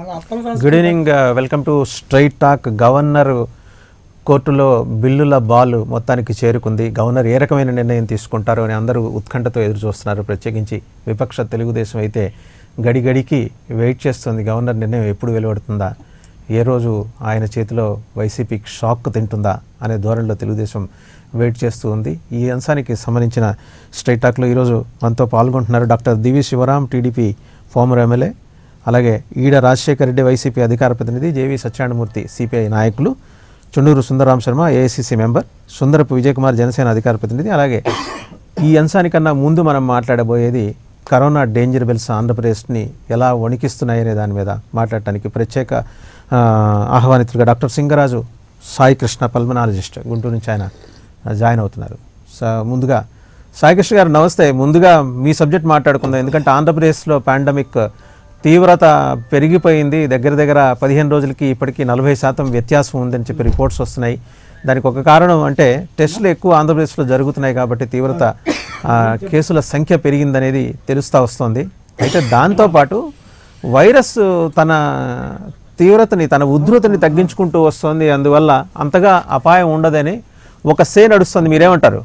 Good evening welcome to straight talk governor కోర్టులో బిల్లుల ball మొత్తానికి చేరుకుంది గవర్నర్ ఏ రకమైన నిర్ణయం తీసుకుంటారో అని అందరూ ఉత్కంఠతో ఎదురు చూస్తున్నారు ప్రత్యేకించి విపక్ష తెలుగుదేశం అయితే గడి గడికి వెయిట్ చేస్తుంది గవర్నర్ నిర్ణయం ఎప్పుడు వెలువడుతుందా ఏ రోజు ఆయన చేతిలో వైసీపీకి షాక్ తింటుందా అనే ధోరణిలో తెలుగుదేశం వెయిట్ చేస్తూ ఉంది ఈ అంశానికి సంబంధించిన స్ట్రైట్ టాక్లో ఈరోజు మనతో పాల్గొంటున్నారు doctor Divi Sivaram TDP former MLA అలాగే ఈడ రాజశేఖర రెడ్డి వైసీపీ అధికార ప్రతినిధి జేవి సత్యనారాయణమూర్తి సిపిఐ నాయకులు చుండూరు సుందరరాం శర్మ ఏఐసిసి మెంబర్ సుందరపు విజయకుమార్ జనసేన అధికార ప్రతినిధి అలాగే ఈ అంశానికన్నా ముందు మనం మాట్లాడబోయేది కరోనా డేంజర్ బెల్స్ ఆంధ్రప్రదేశ్ని ఎలా వణికిస్తున్నాయనే దాని మీద మాట్లాడటానికి ప్రత్యేక ఆ, ఆహ్వానితులుగా డాక్టర్ సింగరాజు సాయి కృష్ణ పల్మనాలజిస్ట్ గుంటూరు నుంచి ఆయన జాయిన్ అవుతున్నారు స- ముందుగా సాయి కృష్ణ గారు నమస్తే ముందుగా మీ సబ్జెక్ట్ మాట్లాడుకుందాం ఎందుకంటే ఆంధ్రప్రదేశ్లో పాండమిక్ తీవ్రత పెరిగిపోయింది దగ్గర దగ్గర పదిహేను రోజులకి ఇప్పటికీ నలభై శాతం వ్యత్యాసం ఉందని చెప్పి రిపోర్ట్స్ వస్తున్నాయి దానికి ఒక కారణం అంటే టెస్టులు ఎక్కువ ఆంధ్రప్రదేశ్లో జరుగుతున్నాయి కాబట్టి తీవ్రత ఆ, కేసుల సంఖ్య పెరిగిందనేది తెలుస్తూ వస్తుంది అయితే దాంతోపాటు వైరస్ తన తీవ్రతని తన ఉధృతిని తగ్గించుకుంటూ వస్తుంది అందువల్ల అంతగా అపాయం ఉండదని ఒక సే నడుస్తుంది మీరేమంటారు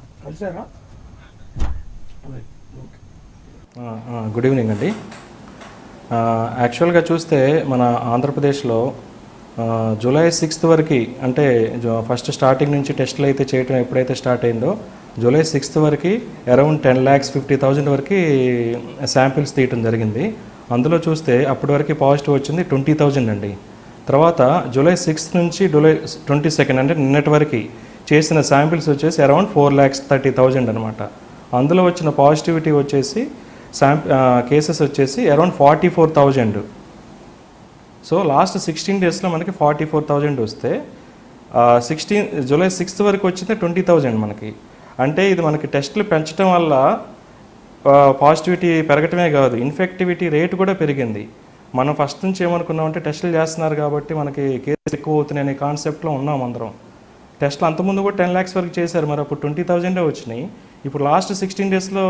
ఆ, ఆ, గుడ్ ఈవినింగ్ అండి ఆ, యాక్చువల్గా చూస్తే మన ఆంధ్రప్రదేశ్లో ఆ, జూలై సిక్స్త్ వరకు అంటే జు- ఫస్ట్ స్టార్టింగ్ నుంచి టెస్టులు అయితే చేయటం ఎప్పుడైతే స్టార్ట్ అయిందో జూలై సిక్స్త్ వరకు around ten lakhs fifty thousand వరకు శాంపిల్స్ తీయటం జరిగింది అందులో చూస్తే అప్పటి వరకు పాజిటివ్ వచ్చింది ట్వంటీ థౌజండ్ అండి తర్వాత జూలై సిక్స్త్ నుంచి జూలై ట్వంటీ సెకండ్ అంటే నిన్నటి వరకు చేసిన శాంపిల్స్ వచ్చేసి around four lakhs thirty thousand అనమాట అందులో వచ్చిన పాజిటివిటీ వచ్చేసి శాంప్ కేసెస్ వచ్చేసి around forty four thousand so last sixteen డేస్లో మనకి ఫార్టీ ఫోర్ థౌజండ్ వస్తే సిక్స్టీన్ జూలై సిక్స్త్ వరకు వచ్చింది ట్వంటీ థౌజండ్ మనకి అంటే ఇది మనకి టెస్టులు పెంచడం వల్ల పాజిటివిటీ పెరగటమే కాదు ఇన్ఫెక్టివిటీ రేట్ కూడా పెరిగింది మనం ఫస్ట్ నుంచి ఏమనుకున్నామంటే టెస్టులు చేస్తున్నారు కాబట్టి మనకి కేసులు ఎక్కువ అవుతున్నాయి అనే కాన్సెప్ట్లో ఉన్నాం అందరం టెస్ట్లు అంతకుముందు కూడా టెన్ ల్యాక్స్ వరకు చేశారు మరి అప్పుడు ట్వంటీ థౌజండే వచ్చినాయి ఇప్పుడు లాస్ట్ సిక్స్టీన్ డేస్లో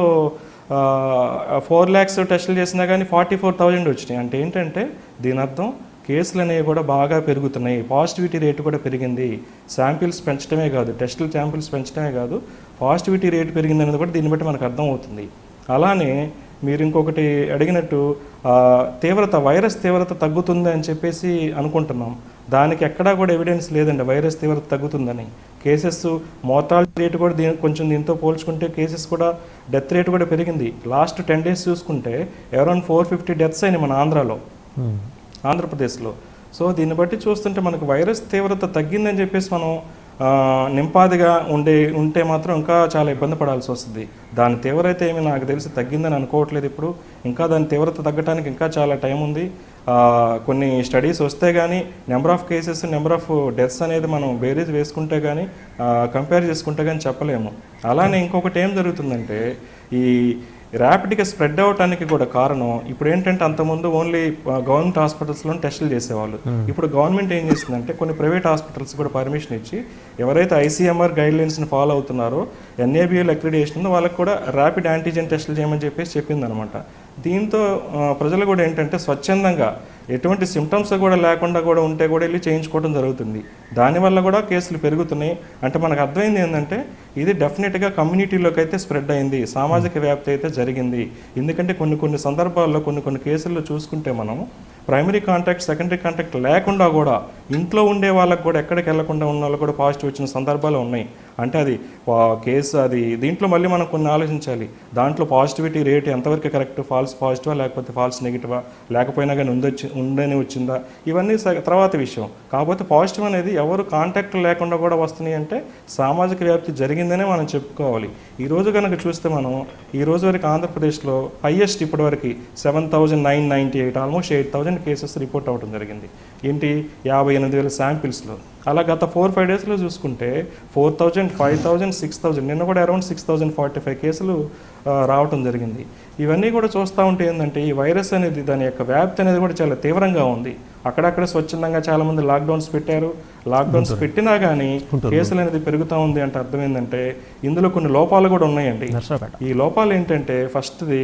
ఫోర్ ల్యాక్స్ టెస్టులు చేసినా కానీ ఫార్టీ ఫోర్ థౌజండ్ వచ్చినాయి అంటే ఏంటంటే దీని అర్థం కేసులు అనేవి కూడా బాగా పెరుగుతున్నాయి పాజిటివిటీ రేటు కూడా పెరిగింది శాంపిల్స్ పెంచడమే కాదు టెస్టులు శాంపిల్స్ పెంచడమే కాదు పాజిటివిటీ రేటు పెరిగింది అనేది కూడా దీన్ని బట్టి మనకు అర్థం అవుతుంది అలానే మీరు ఇంకొకటి అడిగినట్టు ఆ, తీవ్రత వైరస్ తీవ్రత తగ్గుతుంది అని చెప్పేసి అనుకుంటున్నాం దానికి ఎక్కడా కూడా ఎవిడెన్స్ లేదండి వైరస్ తీవ్రత తగ్గుతుందని కేసెస్ మోర్టాలిటీ రేట్ కూడా దీని కొంచెం దీంతో పోల్చుకుంటే కేసెస్ కూడా డెత్ రేట్ కూడా పెరిగింది లాస్ట్ టెన్ డేస్ చూసుకుంటే అరౌండ్ ఫోర్ ఫిఫ్టీ డెత్స్ అయినాయి మన ఆంధ్రాలో ఆంధ్రప్రదేశ్లో సో దీన్ని బట్టి చూస్తుంటే మనకు వైరస్ తీవ్రత తగ్గిందని చెప్పేసి మనం ఆ, నింపాదిగా ఉండే ఉంటే మాత్రం ఇంకా చాలా ఇబ్బంది పడాల్సి వస్తుంది దాని తీవ్రత ఏమి నాకు తెలిసి తగ్గిందని అనుకోవట్లేదు ఇప్పుడు ఇంకా దాని తీవ్రత తగ్గడానికి ఇంకా చాలా టైం ఉంది ఆ, కొన్ని స్టడీస్ వస్తే కానీ number of cases number of deaths అనేది మనం బేరీజ్ వేసుకుంటే కానీ కంపేర్ చేసుకుంటే కానీ చెప్పలేము అలానే ఇంకొకటి ఏం జరుగుతుందంటే ఈ ర్యాపిడ్గా స్ప్రెడ్ అవటానికి కూడా కారణం ఇప్పుడు ఏంటంటే అంతకుముందు ఓన్లీ గవర్నమెంట్ హాస్పిటల్స్లో టెస్టులు చేసేవాళ్ళు ఇప్పుడు గవర్నమెంట్ ఏం చేస్తుందంటే కొన్ని ప్రైవేట్ హాస్పిటల్స్ కూడా పర్మిషన్ ఇచ్చి ఎవరైతే ఐసీఎంఆర్ గైడ్ లైన్స్ని ఫాలో అవుతున్నారో ఎన్ఏబిఎల్ అక్రిడేషన్ ఉందో వాళ్ళకి కూడా ర్యాపిడ్ యాంటీజెన్ టెస్టులు చేయమని చెప్పేసి చెప్పిందనమాట దీంతో ఆ, ప్రజలు కూడా ఏంటంటే స్వచ్ఛందంగా ఎటువంటి సిమ్టమ్స్ కూడా లేకుండా కూడా ఉంటే కూడా వెళ్ళి చేయించుకోవడం జరుగుతుంది దానివల్ల కూడా కేసులు పెరుగుతున్నాయి అంటే మనకు అర్థమైంది ఏంటంటే ఇది డెఫినెట్గా కమ్యూనిటీలోకి అయితే స్ప్రెడ్ అయింది సామాజిక వ్యాప్తి అయితే జరిగింది ఎందుకంటే కొన్ని కొన్ని సందర్భాల్లో కొన్ని కొన్ని కేసుల్లో చూసుకుంటే మనం ప్రైమరీ కాంటాక్ట్ సెకండరీ కాంటాక్ట్ లేకుండా కూడా ఇంట్లో ఉండే వాళ్ళకి కూడా ఎక్కడికి వెళ్లకుండా ఉన్న వాళ్ళు కూడా పాజిటివ్ వచ్చిన సందర్భాలు ఉన్నాయి అంటే అది పా- కేసు అది దీంట్లో మళ్ళీ మనం కొన్ని ఆలోచించాలి దాంట్లో పాజిటివిటీ రేట్ ఎంతవరకు కరెక్ట్ ఫాల్స్ పాజిటివా లేకపోతే ఫాల్స్ నెగిటివా లేకపోయినా కానీ ఉందొచ్చి ఉండని వచ్చిందా ఇవన్నీ స- తర్వాత విషయం కాకపోతే పాజిటివ్ అనేది ఎవరు కాంటాక్ట్ లేకుండా కూడా వస్తున్నాయి అంటే సామాజిక వ్యాప్తి జరిగిందనే మనం చెప్పుకోవాలి ఈ రోజు కనుక చూస్తే మనం ఈ రోజు వరకు ఆంధ్రప్రదేశ్లో హైయెస్ట్ ఇప్పటి వరకు seven thousand nine ninety eight almost eight thousand cases report అవ్వడం జరిగింది ఏంటి యాభై ఎనిమిది వేల శాంపిల్స్లో అలా గత ఫోర్ ఫైవ్ డేస్లో చూసుకుంటే four thousand five thousand six thousand నిన్న కూడా around six thousand forty five కేసులు ఆ, రావటం జరిగింది ఇవన్నీ కూడా చూస్తూ ఉంటే ఏంటంటే ఈ వైరస్ అనేది దాని యొక్క వ్యాప్తి అనేది కూడా చాలా తీవ్రంగా ఉంది అక్కడక్కడ స్వచ్ఛందంగా చాలా మంది లాక్డౌన్స్ పెట్టారు లాక్డౌన్స్ పెట్టినా కానీ కేసులు అనేది పెరుగుతూ ఉంది అంటే అర్థం ఏంటంటే ఇందులో కొన్ని లోపాలు కూడా ఉన్నాయండి నర్సరాపేట ఈ లోపాలు ఏంటంటే ఫస్ట్ది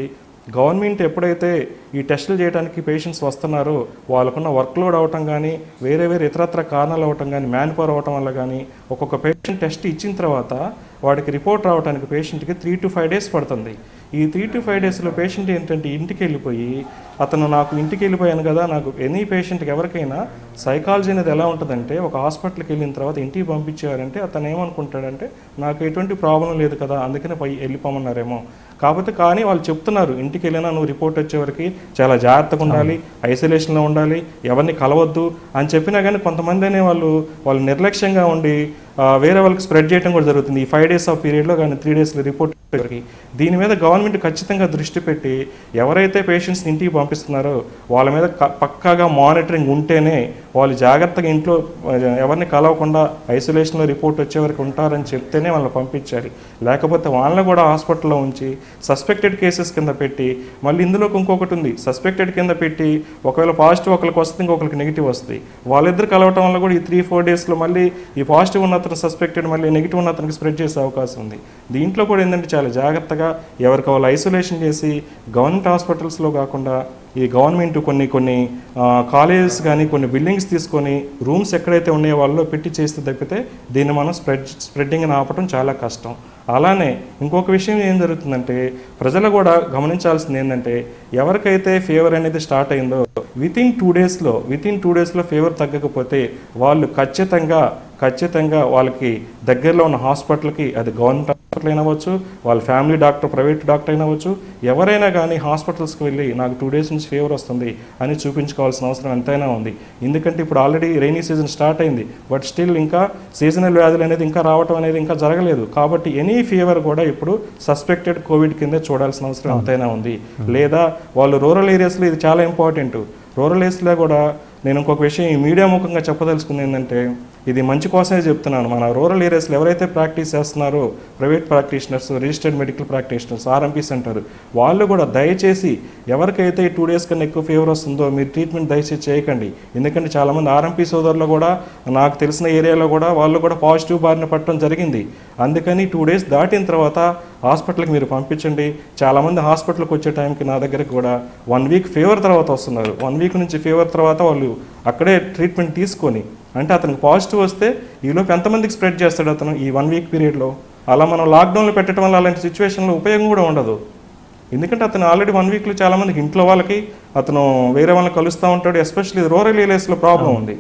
గవర్నమెంట్ ఎప్పుడైతే ఈ టెస్టులు చేయడానికి పేషెంట్స్ వస్తున్నారో వాళ్ళకున్న వర్క్ లోడ్ అవటం కానీ వేరే వేరే ఇతరత్ర కారణాలు అవటం కానీ మ్యాన్ పవర్ అవటం వల్ల కానీ ఒక్కొక్క పేషెంట్ టెస్ట్ ఇచ్చిన తర్వాత వాడికి రిపోర్ట్ రావడానికి పేషెంట్కి త్రీ టు ఫైవ్ డేస్ పడుతుంది ఈ త్రీ టు ఫైవ్ డేస్లో పేషెంట్ ఏంటంటే ఇంటికి వెళ్ళిపోయి అతను నాకు ఇంటికి వెళ్ళిపోయాను కదా నాకు ఎనీ పేషెంట్కి ఎవరికైనా సైకాలజీ అనేది ఎలా ఉంటుందంటే ఒక హాస్పిటల్కి వెళ్ళిన తర్వాత ఇంటికి పంపించారంటే అతను ఏమనుకుంటాడంటే నాకు ఎటువంటి ప్రాబ్లం లేదు కదా అందుకనే పోయి వెళ్ళిపోమన్నారేమో కాకపోతే కానీ వాళ్ళు చెప్తున్నారు ఇంటికి వెళ్ళినా నువ్వు రిపోర్ట్ వచ్చేవరకు చాలా జాగ్రత్తగా ఉండాలి ఐసోలేషన్లో ఉండాలి ఎవరిని కలవద్దు అని చెప్పినా కానీ కొంతమంది అనే వాళ్ళు వాళ్ళు నిర్లక్ష్యంగా ఉండి ఆ, వేరే వాళ్ళకి స్ప్రెడ్ చేయడం కూడా జరుగుతుంది ఈ ఫైవ్ డేస్ ఆఫ్ పీరియడ్లో కానీ త్రీ డేస్లో రిపోర్ట్ వచ్చేవరకు దీని మీద గవర్నమెంట్ ఖచ్చితంగా దృష్టి పెట్టి ఎవరైతే పేషెంట్స్ని ఇంటికి పంపిస్తున్నారో వాళ్ళ మీద క- పక్కాగా మానిటరింగ్ ఉంటేనే వాళ్ళు జాగ్రత్తగా ఇంట్లో ఆ, ఎవరిని కలవకుండా ఐసోలేషన్లో రిపోర్ట్ వచ్చే వరకు ఉంటారని చెప్తేనే వాళ్ళని పంపించాలి లేకపోతే వాళ్ళని కూడా హాస్పిటల్లో ఉంచి సస్పెక్టెడ్ కేసెస్ కింద పెట్టి మళ్ళీ ఇందులోకి ఇంకొకటి ఉంది సస్పెక్టెడ్ కింద పెట్టి ఒకవేళ పాజిటివ్ ఒకరికి వస్తుంది ఇంకొకరికి నెగిటివ్ వస్తుంది వాళ్ళిద్దరు కలవటం వల్ల కూడా ఈ త్రీ ఫోర్ డేస్లో మళ్ళీ ఈ పాజిటివ్ ఉన్న అతను సస్పెక్టెడ్ మళ్ళీ నెగిటివ్ ఉన్న అతనికి స్ప్రెడ్ చేసే అవకాశం ఉంది దీంట్లో కూడా ఏంటంటే చాలా జాగ్రత్తగా ఎవరికి వాళ్ళు ఐసోలేషన్ చేసి గవర్నమెంట్ హాస్పిటల్స్లో కాకుండా ఈ గవర్నమెంట్ కొన్ని కొన్ని కాలేజెస్ కానీ కొన్ని బిల్డింగ్స్ తీసుకొని రూమ్స్ ఎక్కడైతే ఉన్నాయో వాళ్ళలో పెట్టి చేస్తే తప్పితే దీన్ని మనం స్ప్రెడ్ స్ప్రెడ్డింగ్ ఆపడం చాలా కష్టం అలానే ఇంకొక విషయం ఏం జరుగుతుందంటే ప్రజలు కూడా గమనించాల్సింది ఏంటంటే ఎవరికైతే ఫీవర్ అనేది స్టార్ట్ అయిందో విత్ ఇన్ టూ డేస్లో విత్ ఇన్ టూ డేస్లో ఫీవర్ తగ్గకపోతే వాళ్ళు ఖచ్చితంగా ఖచ్చితంగా వాళ్ళకి దగ్గరలో ఉన్న హాస్పిటల్కి అది గవర్నమెంట్ హాస్పిటల్ అయినా అవ్వచ్చు వాళ్ళ ఫ్యామిలీ డాక్టర్ ప్రైవేట్ డాక్టర్ అయినా అవ్వచ్చు ఎవరైనా కానీ హాస్పిటల్స్కి వెళ్ళి నాకు టూ డేస్ నుంచి ఫీవర్ వస్తుంది అని చూపించుకోవాల్సిన అవసరం ఎంతైనా ఉంది ఎందుకంటే ఇప్పుడు ఆల్రెడీ రైనీ సీజన్ స్టార్ట్ అయింది బట్ స్టిల్ ఇంకా సీజనల్ వ్యాధులు అనేది ఇంకా రావటం అనేది ఇంకా జరగలేదు కాబట్టి ఎనీ ఫీవర్ కూడా ఇప్పుడు సస్పెక్టెడ్ కోవిడ్ కింద చూడాల్సిన అవసరం ఎంతైనా ఉంది లేదా వాళ్ళు రూరల్ ఏరియాస్లో ఇది చాలా ఇంపార్టెంట్ రూరల్ ఏరియాస్లో కూడా నేను ఇంకొక విషయం ఈ మీడియా ముఖంగా చెప్పదలుచుకుంది ఏంటంటే ఇది మంచి కోసమే చెప్తున్నాను మన రూరల్ ఏరియాస్లో ఎవరైతే ప్రాక్టీస్ చేస్తున్నారో private practitioners registered medical practitioners RMPs అంటారు వాళ్ళు కూడా దయచేసి ఎవరికైతే టూ డేస్ కన్నా ఎక్కువ ఫీవర్ వస్తుందో మీరు ట్రీట్మెంట్ దయచేసి చేయకండి ఎందుకంటే చాలామంది ఆర్ఎంపీ సోదరులు కూడా నాకు తెలిసిన ఏరియాలో కూడా వాళ్ళు కూడా పాజిటివ్ బారిన పట్టడం జరిగింది అందుకని టూ డేస్ దాటిన తర్వాత హాస్పిటల్కి మీరు పంపించండి చాలామంది హాస్పిటల్కి వచ్చే టైంకి నా దగ్గరకు కూడా వన్ వీక్ ఫీవర్ తర్వాత వస్తున్నారు వన్ వీక్ నుంచి ఫీవర్ తర్వాత వాళ్ళు అక్కడే ట్రీట్మెంట్ తీసుకొని అంటే అతనికి పాజిటివ్ వస్తే ఈలోపు ఎంతమందికి స్ప్రెడ్ చేస్తాడు అతను ఈ వన్ వీక్ పీరియడ్లో అలా మనం లాక్డౌన్లో పెట్టడం వల్ల అలాంటి సిచ్యువేషన్లో ఉపయోగం కూడా ఉండదు ఎందుకంటే అతను ఆల్రెడీ వన్ వీక్లో చాలామందికి ఇంట్లో వాళ్ళకి అతను వేరే వాళ్ళని కలుస్తూ ఉంటాడు ఎస్పెషల్లీ రూరల్ ఏరియాస్లో ప్రాబ్లం ఉంది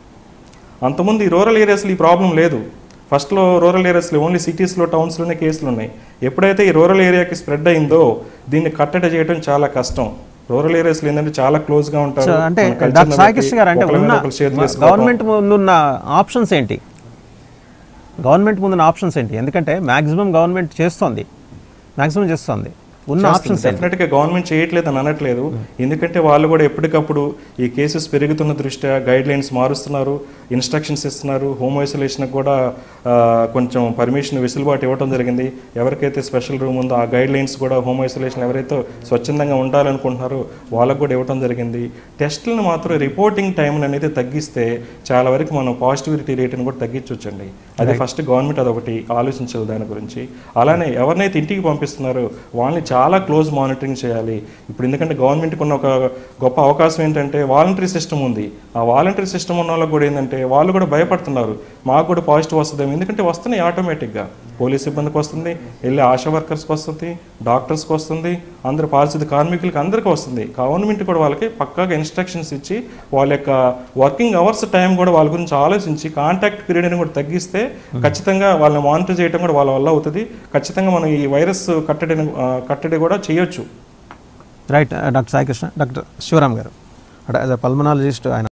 అంతకుముందు ఈ రూరల్ ఏరియాస్లో ఈ ప్రాబ్లం లేదు ఫస్ట్లో రూరల్ ఏరియాస్లో ఓన్లీ సిటీస్లో టౌన్స్లోనే కేసులు ఉన్నాయి ఎప్పుడైతే ఈ రూరల్ ఏరియాకి స్ప్రెడ్ అయిందో దీన్ని కట్టడి చేయడం చాలా కష్టం రూరల్ ఏరియాస్లో ఏంటంటే చాలా క్లోజ్గా ఉంటారు సో అంటే మన culture డాక్టర్ ని సాయి బట్టి కృష్ణ గారు అంటే ఒకళ్ళ మీద ఉన్న ఒకళ్ళు చేతులు వేసుకోవటం. గవర్నమెంట్ ముందున్న ఆప్షన్స్ ఏంటి గవర్నమెంట్ ముందున్న ఆప్షన్స్ ఏంటి ఎందుకంటే మాక్సిమం గవర్నమెంట్ చేస్తోంది మాక్సిమం చేస్తోంది ఉన్న ఆప్షన్స్ ఏంటి డెఫినెట్గా గవర్నమెంట్ చేయట్లేదు అని అనట్లేదు ఎందుకంటే వాళ్ళు కూడా ఎప్పటికప్పుడు ఈ కేసెస్ పెరుగుతున్న దృష్ట్యా గైడ్ లైన్స్ మారుస్తున్నారు ఇన్స్ట్రక్షన్స్ ఇస్తున్నారు హోమ్ ఐసోలేషన్కి కూడా ఆ, కొంచెం పర్మిషన్ వెసులుబాటు ఇవ్వడం జరిగింది ఎవరికైతే స్పెషల్ రూమ్ ఉందో ఆ గైడ్ లైన్స్ కూడా హోమ్ ఐసోలేషన్ ఎవరైతే స్వచ్ఛందంగా ఉండాలనుకుంటున్నారో వాళ్ళకు కూడా ఇవ్వడం జరిగింది టెస్టులను మాత్రం రిపోర్టింగ్ టైం అనేది తగ్గిస్తే చాలా వరకు మనం పాజిటివిటీ రేట్ని కూడా తగ్గించవచ్చండి అది ఫస్ట్ గవర్నమెంట్ అదొకటి ఆలోచించాలి దాని గురించి అలానే ఎవరినైతే ఇంటికి పంపిస్తున్నారో వాళ్ళని చాలా క్లోజ్ మానిటరింగ్ చేయాలి ఇప్పుడు ఎందుకంటే గవర్నమెంట్కి ఉన్న ఒక గొప్ప అవకాశం ఏంటంటే వాలంటరీ సిస్టమ్ ఉంది ఆ వాలంటరీ సిస్టమ్ ఉన్న వాళ్ళకి కూడా ఏంటంటే వాళ్ళు కూడా భయపడుతున్నారు మాకు కూడా పాజిటివ్ వస్తుందేమో ఎందుకంటే వస్తున్నాయి ఆటోమేటిక్గా పోలీస్ సిబ్బందికి వస్తుంది వెళ్ళి ఆశా వర్కర్స్కి వస్తుంది డాక్టర్స్కి వస్తుంది అందరు పారిశుద్ధ కార్మికులకి అందరికీ వస్తుంది గవర్నమెంట్ కూడా వాళ్ళకి పక్కాగా ఇన్స్ట్రక్షన్స్ ఇచ్చి వాళ్ళ యొక్క వర్కింగ్ అవర్స్ టైం కూడా వాళ్ళ గురించి ఆలోచించి కాంటాక్ట్ పీరియడ్ని కూడా తగ్గిస్తే ఖచ్చితంగా వాళ్ళని మానిటర్ చేయడం కూడా వాళ్ళ వల్ల అవుతుంది ఖచ్చితంగా మనం ఈ వైరస్ కట్టడిని ఆ, కట్టడి కూడా చేయొచ్చు right doctor Sai Krishna doctor Sivaram గారు అంటే యాజ్ అ పల్మనాలజిస్ట్ ఆయన